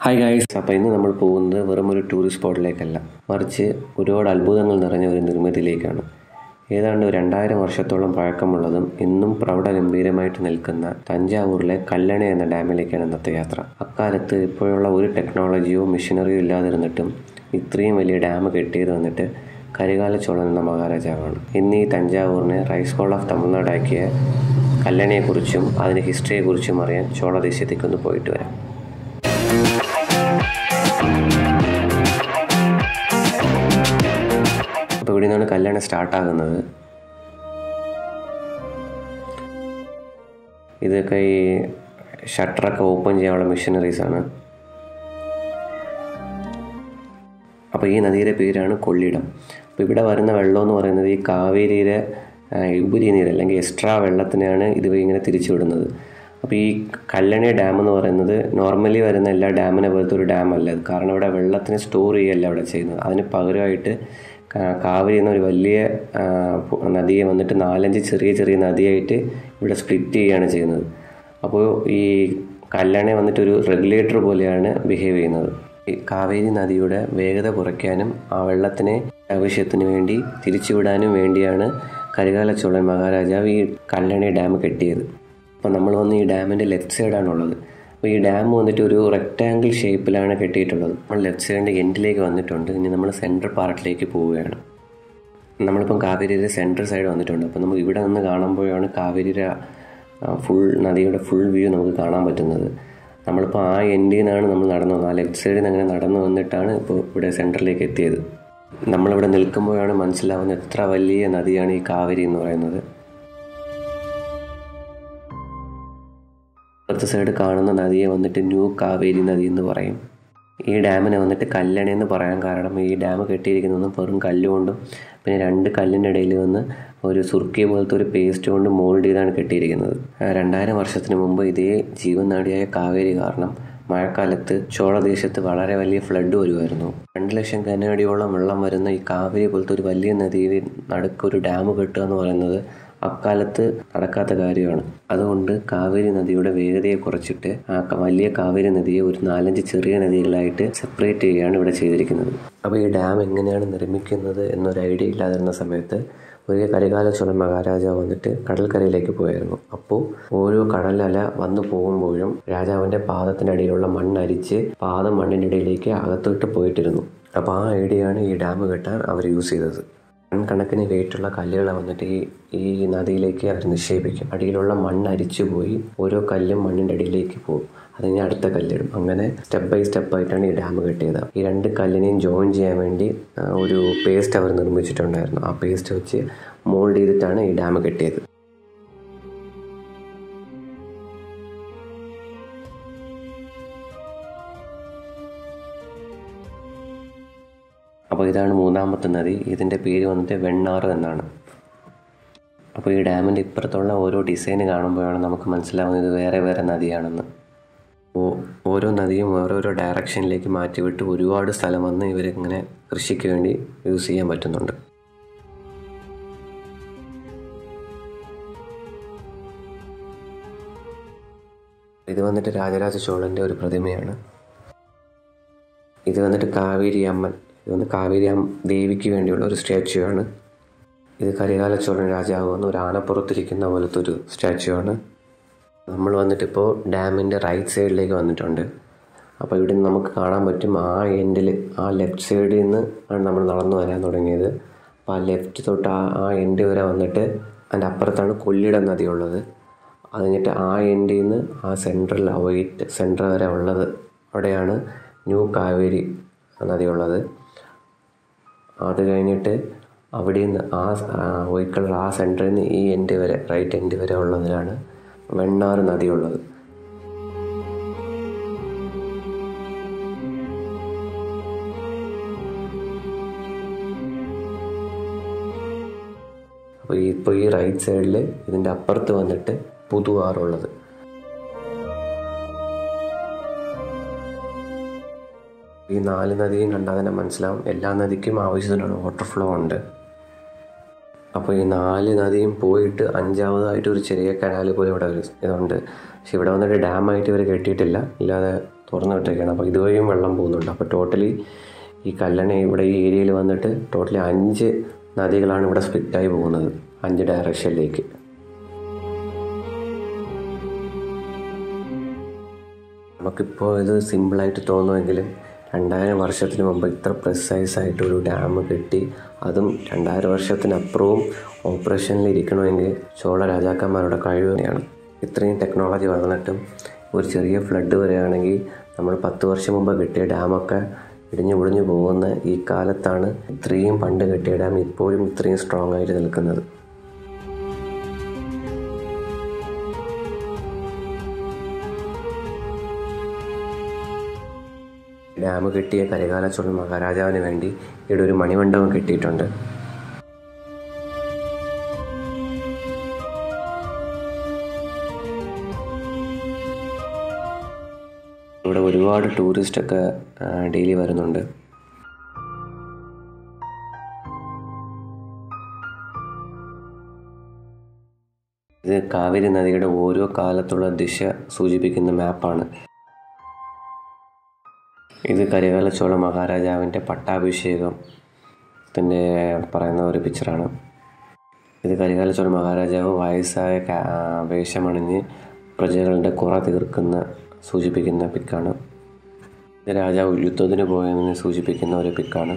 hi guys അപ്പോൾ ഇന്ന് നമ്മൾ പോകുന്നത് വെറും ഒരു ടൂറിസ്റ്റ് സ്പോട്ടിലേക്കല്ല മറിച്ച് ഒരുപാട് അത്ഭുതങ്ങൾ നിറഞ്ഞ ഒരു നിർമ്മിതിയിലേക്കാണ് ഏതാണ്ട് രണ്ടായിരം വർഷത്തോളം പഴക്കമുള്ളതും ഇന്നും പ്രൗഢഗംഭീരമായിട്ട് നിൽക്കുന്ന തഞ്ചാവൂരിലെ കല്ലണ എന്ന ഡാമിലേക്കാണ് ഇന്നത്തെ യാത്ര അക്കാലത്ത് ഇപ്പോഴുള്ള ഒരു ടെക്നോളജിയോ മെഷീനറിയോ ഇല്ലാതിരുന്നിട്ടും ഇത്രയും വലിയ ഡാം കെട്ടിയത് വന്നിട്ട് കരികാല ചോളൻ എന്ന മഹാരാജാവാണ് ഇന്ന് ഈ തഞ്ചാവൂരിനെ റൈസ് ബോൾ ഓഫ് തമിഴ്നാടാക്കിയ കല്ലണയെക്കുറിച്ചും അതിൻ്റെ ഹിസ്റ്ററിയെക്കുറിച്ചും അറിയാൻ ചോളദേശത്തേക്ക് ഒന്ന് പോയിട്ട് വരാം അപ്പോൾ ഇവിടെ നിന്നാണ് കല്യാണം സ്റ്റാർട്ടാകുന്നത് ഇതൊക്കെ ഈ ഷട്ടറൊക്കെ ഓപ്പൺ ചെയ്യാനുള്ള മെഷീനറീസ് ആണ് അപ്പോൾ ഈ നദിയുടെ പേരാണ് കൊള്ളിടം അപ്പോൾ ഇവിടെ വരുന്ന വെള്ളം എന്ന് പറയുന്നത് ഈ കാവേരിയിലെ ആ, ഉപരി നീര് അല്ലെങ്കിൽ എക്സ്ട്രാ വെള്ളത്തിനെയാണ് ഇത് ഇങ്ങനെ തിരിച്ചു വിടുന്നത് അപ്പോൾ ഈ കല്ലണി ഡാം എന്ന് പറയുന്നത് നോർമലി വരുന്ന എല്ലാ ഡാമിനെ പോലത്തെ ഒരു ഡാം അല്ല ഇത് കാരണം ഇവിടെ വെള്ളത്തിനെ സ്റ്റോർ ചെയ്യല്ല ഇവിടെ ചെയ്യുന്നത് അതിന് പകരമായിട്ട് കാ- കാവേരി എന്ന ഒരു വലിയ ആ, പു- നദിയെ വന്നിട്ട് നാലഞ്ച് ചെറിയ ചെറിയ നദിയായിട്ട് ഇവിടെ സ്പ്ലിറ്റ് ചെയ്യുകയാണ് ചെയ്യുന്നത് അപ്പോൾ ഈ കല്ലണ വന്നിട്ട് ഒരു റെഗുലേറ്റർ പോലെയാണ് ബിഹേവ് ചെയ്യുന്നത് ഈ കാവേരി നദിയുടെ വേഗത കുറയ്ക്കാനും ആ വെള്ളത്തിനെ ആവശ്യത്തിന് വേണ്ടി തിരിച്ചുവിടാനും വേണ്ടിയാണ് കരികാല ചോളൻ മഹാരാജാവ് ഈ കല്ലണി ഡാം കെട്ടിയത് അപ്പോൾ നമ്മൾ വന്ന് ഈ ഡാമിൻ്റെ ലെഫ്റ്റ് സൈഡാണുള്ളത് അപ്പോൾ ഈ ഡാം വന്നിട്ട് ഒരു റെക്റ്റാങ്കിൾ ഷേപ്പിലാണ് കെട്ടിയിട്ടുള്ളത് നമ്മൾ ലെഫ്റ്റ് സൈഡിൻ്റെ എൻഡിലേക്ക് വന്നിട്ടുണ്ട് ഇനി നമ്മൾ സെൻട്രൽ പാർട്ടിലേക്ക് പോവുകയാണ് നമ്മളിപ്പം കാവേരിയുടെ സെൻട്രൽ സൈഡ് വന്നിട്ടുണ്ട് അപ്പോൾ നമുക്ക് ഇവിടെ നിന്ന് കാണുമ്പോഴാണ് കാവേരിയുടെ ഫുൾ നദിയുടെ ഫുൾ വ്യൂ നമുക്ക് കാണാൻ പറ്റുന്നത് നമ്മളിപ്പോൾ ആ എൻഡിൽ നിന്നാണ് നമ്മൾ നടന്നു വന്നത് ആ ലെഫ്റ്റ് സൈഡിൽ നിന്ന് അങ്ങനെ നടന്നു വന്നിട്ടാണ് ഇപ്പോൾ ഇവിടെ സെൻറ്ററിലേക്ക് എത്തിയത് നമ്മളിവിടെ നിൽക്കുമ്പോഴാണ് മനസ്സിലാവുന്നത് എത്ര വലിയ നദിയാണ് ഈ കാവേരി എന്ന് പറയുന്നത് ഇപ്പുറത്തെ സൈഡ് കാണുന്ന നദിയെ വന്നിട്ട് ന്യൂ കാവേരി നദി എന്ന് പറയും ഈ ഡാമിനെ വന്നിട്ട് കല്ലണ എന്ന് പറയാൻ കാരണം ഈ ഡാം കെട്ടിയിരിക്കുന്നത് വെറും കല്ലുകൊണ്ടും പിന്നെ രണ്ട് കല്ലിൻ്റെ ഇടയിൽ വന്ന് ഒരു സുർക്കി പോലത്തെ ഒരു പേസ്റ്റ് കൊണ്ട് മോൾഡ് ചെയ്താണ് കെട്ടിയിരിക്കുന്നത് ആ, രണ്ടായിരം വർഷത്തിന് മുമ്പ് ഇതേ ജീവൻ നാടിയായ കാവേരി കാരണം മഴക്കാലത്ത് ചോളദേശത്ത് വളരെ വലിയ ഫ്ലഡ് വരുമായിരുന്നു രണ്ട് ലക്ഷം കനഅടിയോളം വെള്ളം വരുന്ന ഈ കാവേരി പോലത്തെ ഒരു വലിയ നദിയിൽ നടുക്ക് ഒരു ഡാം കെട്ടുക എന്ന് പറയുന്നത് അക്കാലത്ത് നടക്കാത്ത കാര്യമാണ് അതുകൊണ്ട് കാവേരി നദിയുടെ വേഗതയെ കുറച്ചിട്ട് ആ ക- വലിയ കാവേരി നദിയെ ഒരു നാലഞ്ച് ചെറിയ നദികളായിട്ട് സെപ്പറേറ്റ് ചെയ്യുകയാണ് ഇവിടെ ചെയ്തിരിക്കുന്നത് അപ്പോൾ ഈ ഡാം എങ്ങനെയാണ് നിർമ്മിക്കുന്നത് എന്നൊരു ഐഡിയ ഇല്ലാതിരുന്ന സമയത്ത് ഒരു കരികാല ചോളൻ മഹാരാജാവ് വന്നിട്ട് കടൽക്കരയിലേക്ക് പോയായിരുന്നു അപ്പോൾ ഓരോ കടലല വന്നു പോകുമ്പോഴും രാജാവിൻ്റെ പാദത്തിൻ്റെ അടിയിലുള്ള മണ്ണരിച്ച് പാദം മണ്ണിൻ്റെ ഇടയിലേക്ക് അകത്തോട്ട് പോയിട്ടിരുന്നു അപ്പോൾ ആ ഐഡിയയാണ് ഈ ഡാം കെട്ടാൻ അവർ യൂസ് ചെയ്തത് ടൺ കണക്കിന് വെയിറ്റുള്ള കല്ലുകളെ വന്നിട്ട് ഈ ഈ നദിയിലേക്ക് അവർ നിക്ഷേപിക്കും അടിയിലുള്ള മണ്ണ് അരിച്ചു പോയി ഓരോ കല്ലും മണ്ണിൻ്റെ അടിയിലേക്ക് പോകും അത് കഴിഞ്ഞ് അടുത്ത കല്ലിടും അങ്ങനെ സ്റ്റെപ്പ് ബൈ സ്റ്റെപ്പ് ആയിട്ടാണ് ഈ ഡാം കെട്ടിയത് ഈ രണ്ട് കല്ലിനെയും ജോയിൻ ചെയ്യാൻ വേണ്ടി ആ, ഒരു പേസ്റ്റ് അവർ നിർമ്മിച്ചിട്ടുണ്ടായിരുന്നു ആ പേസ്റ്റ് വെച്ച് മോൾഡ് ചെയ്തിട്ടാണ് ഈ ഡാം കെട്ടിയത് അപ്പോൾ ഇതാണ് മൂന്നാമത്തെ നദി ഇതിൻ്റെ പേര് വന്നിട്ട് വെണ്ണാറ് എന്നാണ് അപ്പോൾ ഈ ഡാമിൻ്റെ ഇപ്പുറത്തുള്ള ഓരോ ഡിസൈൻ കാണുമ്പോഴാണ് നമുക്ക് മനസ്സിലാവുന്നത് ഇത് വേറെ വേറെ നദിയാണെന്ന് ഓ- ഓരോ നദിയും ഓരോരോ ഡയറക്ഷനിലേക്ക് മാറ്റിവിട്ട് ഒരുപാട് സ്ഥലം വന്ന് ഇവരിങ്ങനെ കൃഷിക്ക് വേണ്ടി യൂസ് ചെയ്യാൻ പറ്റുന്നുണ്ട് ഇത് വന്നിട്ട് രാജരാജ ചോളൻ്റെ ഒരു പ്രതിമയാണ് ഇത് വന്നിട്ട് കാവേരി അമ്മൻ ഇത് വന്ന് കാവേരി അമ്മ ദേവിക്ക് വേണ്ടിയുള്ള ഒരു സ്റ്റാച്യു ആണ് ഇത് കരികാല ചോളൻ രാജാവ് വന്ന് ഒരു ആനപ്പുറത്തിരിക്കുന്ന പോലത്തെ ഒരു സ്റ്റാച്യു ആണ് നമ്മൾ വന്നിട്ടിപ്പോൾ ഡാമിൻ്റെ റൈറ്റ് സൈഡിലേക്ക് വന്നിട്ടുണ്ട് അപ്പോൾ ഇവിടെ നിന്ന് നമുക്ക് കാണാൻ പറ്റും ആ എൻഡിൽ ആ ലെഫ്റ്റ് സൈഡിൽ നിന്ന് ആണ് നമ്മൾ നടന്നു വരാൻ തുടങ്ങിയത് അപ്പോൾ ആ ലെഫ്റ്റ് തൊട്ട് ആ ആ എൻഡ് വരെ വന്നിട്ട് അതിൻ്റെ അപ്പുറത്താണ് കൊള്ളിടം നദി ഉള്ളത് അത് കഴിഞ്ഞിട്ട് ആ എൻഡിൽ നിന്ന് ആ സെൻട്രൽ വൈറ്റ് സെൻട്രൽ വരെ ഉള്ളത് അവിടെയാണ് ന്യൂ കാവേരി നദി ഉള്ളത് അത് കഴിഞ്ഞിട്ട് അവിടെ നിന്ന് ആ വൈറ്റ് കളർ ആ സെൻറ്ററിൽ നിന്ന് ഈ എൻഡ് വരെ റൈറ്റ് എൻഡ് വരെ ഉള്ളതിലാണ് വെണ്ണാറ് നദി ഉള്ളത് അപ്പോൾ ഈ ഇപ്പോൾ ഈ റൈറ്റ് സൈഡിൽ ഇതിൻ്റെ അപ്പുറത്ത് വന്നിട്ട് പുതുവാറുള്ളത് ഈ നാല് നദിയും കണ്ടാൽ തന്നെ മനസ്സിലാവും എല്ലാ നദിക്കും ആവശ്യത്തിനുള്ള വാട്ടർ ഫ്ലോ ഉണ്ട് അപ്പോൾ ഈ നാല് നദിയും പോയിട്ട് അഞ്ചാമതായിട്ട് ഒരു ചെറിയ കനാല് പോലെ ഇവിടെ ഒരു ഇതുണ്ട് പക്ഷെ ഇവിടെ വന്നിട്ട് ഡാമായിട്ട് ഇവർ കെട്ടിയിട്ടില്ല ഇല്ലാതെ തുറന്നു വിട്ടേക്കാണ് അപ്പോൾ ഇതുവഴിയും വെള്ളം പോകുന്നുണ്ട് അപ്പോൾ ടോട്ടലി ഈ കല്ലണ ഇവിടെ ഈ ഏരിയയിൽ വന്നിട്ട് ടോട്ടലി അഞ്ച് നദികളാണ് ഇവിടെ സ്പ്ലിറ്റായി പോകുന്നത് അഞ്ച് ഡയറക്ഷനിലേക്ക് നമുക്കിപ്പോൾ ഇത് സിമ്പിളായിട്ട് തോന്നുമെങ്കിലും രണ്ടായിരം വർഷത്തിന് മുമ്പ് ഇത്ര പ്രിസൈസ് ആയിട്ട് ഒരു ഡാം കെട്ടി അതും രണ്ടായിരം വർഷത്തിനപ്പുറവും ഓപ്പറേഷനിൽ ഇരിക്കണമെങ്കിൽ ചോള രാജാക്കന്മാരുടെ കഴിവ് തന്നെയാണ് ഇത്രയും ടെക്നോളജി വളർന്നിട്ടും ഒരു ചെറിയ ഫ്ലഡ് വരികയാണെങ്കിൽ നമ്മൾ പത്ത് വർഷം മുമ്പ് കെട്ടിയ ഡാമൊക്കെ ഇടിഞ്ഞു പൊളിഞ്ഞു പോകുന്ന ഈ കാലത്താണ് ഇത്രയും പണ്ട് കെട്ടിയ ഡാം ഇപ്പോഴും ഇത്രയും സ്ട്രോങ് ആയിട്ട് നിൽക്കുന്നത് ഡാം കെട്ടിയ കരികാല ചോള മഹാരാജാവിന് വേണ്ടി ഇവിടെ ഒരു മണിമണ്ഡപം കെട്ടിയിട്ടുണ്ട് ഇവിടെ ഒരുപാട് ടൂറിസ്റ്റൊക്കെ ഡെയിലി വരുന്നുണ്ട് ഇത് കാവേരി നദിയുടെ ഓരോ കാലത്തുള്ള ദിശ സൂചിപ്പിക്കുന്ന മാപ്പാണ് ഇത് കരികാല ചോള മഹാരാജാവിൻ്റെ പട്ടാഭിഷേകത്തിൻ്റെ പറയുന്ന ഒരു പിക്ചറാണ് ഇത് കരികാല ചോള മഹാരാജാവ് വയസ്സായ കാ- വേഷമണിഞ്ഞ് പ്രജകളുടെ കുറ തീർക്കുന്ന സൂചിപ്പിക്കുന്ന പിക്കാണ് ഇത് രാജാവ് യുദ്ധത്തിന് പോയതിനെ സൂചിപ്പിക്കുന്ന ഒരു പിക്കാണ്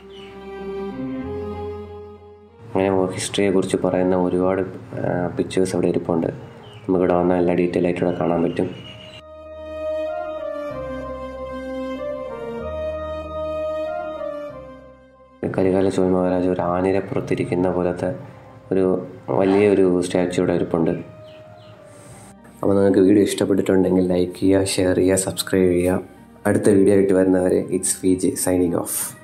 അങ്ങനെ ഹിസ്റ്ററിയെ കുറിച്ച് പറയുന്ന ഒരുപാട് പിക്ചേഴ്സ് അവിടെ ഇരിപ്പുണ്ട് നമുക്കിവിടെ വന്നാൽ എല്ലാ ഡീറ്റെയിൽ ആയിട്ട് ഇവിടെ കാണാൻ പറ്റും കരികാല ചോഴ മഹാരാജ് ഒരു ആനിരെ പുറത്തിരിക്കുന്ന പോലത്തെ ഒരു വലിയൊരു സ്റ്റാച്ചു ഇവിടെ ഇരിപ്പുണ്ട് അപ്പോൾ നിങ്ങൾക്ക് വീഡിയോ ഇഷ്ടപ്പെട്ടിട്ടുണ്ടെങ്കിൽ ലൈക്ക് ചെയ്യുക ഷെയർ ചെയ്യുക സബ്സ്ക്രൈബ് ചെയ്യുക അടുത്ത വീഡിയോ ആയിട്ട് വരുന്നവരെ it's V J signing of